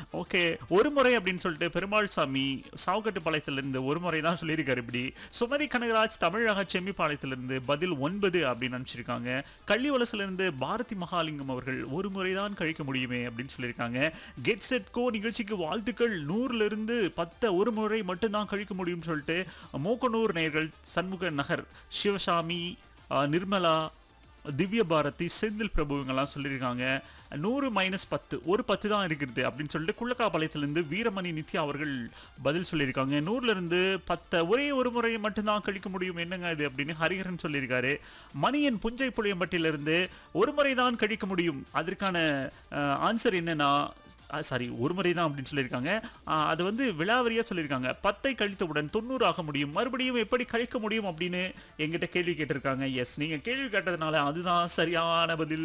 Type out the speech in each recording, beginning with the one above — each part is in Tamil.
ஓகே ஒரு முறை அப்படின்னு சொல்லிட்டு பெருமாள் சாமி சாவுக்கட்டுப்பாளையத்திலிருந்து ஒரு முறை தான் சொல்லியிருக்காரு இப்படி சுமதி கனகராஜ் தமிழக செம்மிப்பாளையத்திலிருந்து பதில் ஒன்பது அப்படின்னு அனுப்பிச்சிருக்காங்க கள்ளிவலசுல இருந்து பாரதி மகாலிங்கம் அவர்கள் ஒரு முறை தான் கழிக்க முடியுமே அப்படின்னு சொல்லியிருக்காங்க கெட் செட் கோ நிகழ்ச்சிக்கு வாழ்த்துக்கள் நூறுல இருந்து பத்தை ஒரு முறை மட்டும்தான் கழிக்க முடியும்னு சொல்லிட்டு மோக்கனூர் நேயர்கள் சண்முக நகர் சிவசாமி அஹ், நிர்மலா திவ்ய பாரதி செந்தில் பிரபு இவங்கெல்லாம் சொல்லியிருக்காங்க நூறு மைனஸ் பத்து ஒரு பத்து தான் இருக்குது அப்படின்னு சொல்லிட்டு குள்ளக்காபாளையத்திலிருந்து வீரமணி நித்யா அவர்கள் பதில் சொல்லியிருக்காங்க நூறுல இருந்து பத்தை ஒரே ஒரு முறை மட்டும்தான் கழிக்க முடியும் என்னங்க இது அப்படின்னு ஹரிஹரன் சொல்லியிருக்காரு மணியன் புஞ்சை புளியம்பட்டியிலிருந்து ஒரு முறை தான் கழிக்க முடியும் அதற்கான ஆன்சர் என்னன்னா சாரி ஒரு முறை தான் அப்படின்னு சொல்லியிருக்காங்க ஆஹ் அது வந்து விழாவரியா சொல்லியிருக்காங்க பத்தை கழித்தவுடன் தொண்ணூறு ஆக முடியும் மறுபடியும் எப்படி கழிக்க முடியும் அப்படின்னு எங்கிட்ட கேள்வி கேட்டிருக்காங்க எஸ் நீங்க கேள்வி கேட்டதுனால அதுதான் சரியான பதில்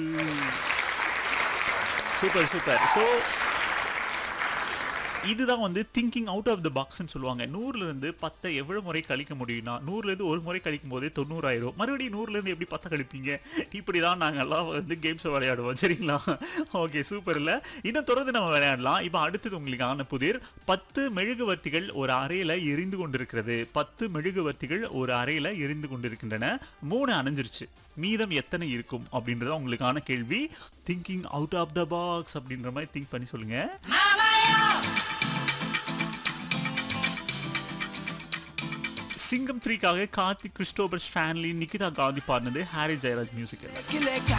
சூப்பர் சூப்பர் ஸோ இதுதான் வந்து திங்கிங் அவுட் ஆஃப் த பாக்ஸ்னு சொல்லுவாங்க நூறுல இருந்து பத்தை எவ்வளவு முறை கழிக்க முடியும்னா நூறுல இருந்து ஒரு முறை கழிக்கும் போதே தொண்ணூறாயிரம் மறுபடியும் நூறுல இருந்து எப்படி பத்தை கழிப்பீங்க இப்படி தான் நாங்கெல்லாம் வந்து கேம்ஸ் விளையாடுவோம் சரிங்களா ஓகே சூப்பர் இல்ல இன்னும் தொடர்ந்து நம்ம விளையாடலாம் இப்போ அடுத்தது உங்களுக்கான புதிர் பத்து மெழுகுவர்த்திகள் ஒரு அறையில எரிந்து கொண்டிருக்கிறது பத்து மெழுகுவர்த்திகள் ஒரு அறையில எரிந்து கொண்டிருக்கின்றன மூணு அணைஞ்சிருச்சு மீதம் எத்தனை இருக்கும் அப்படின்றத உங்களுக்கான கேள்வி thinking out of the box அப்படின்ற மாதிரி திங்க் பண்ணி சொல்லுங்க சிங்கம் த்ரீக்காக கார்த்திக் கிறிஸ்டோபர் ஸ்டான்லி நிகிதா காந்தி பாடினது Harris Jayaraj music que le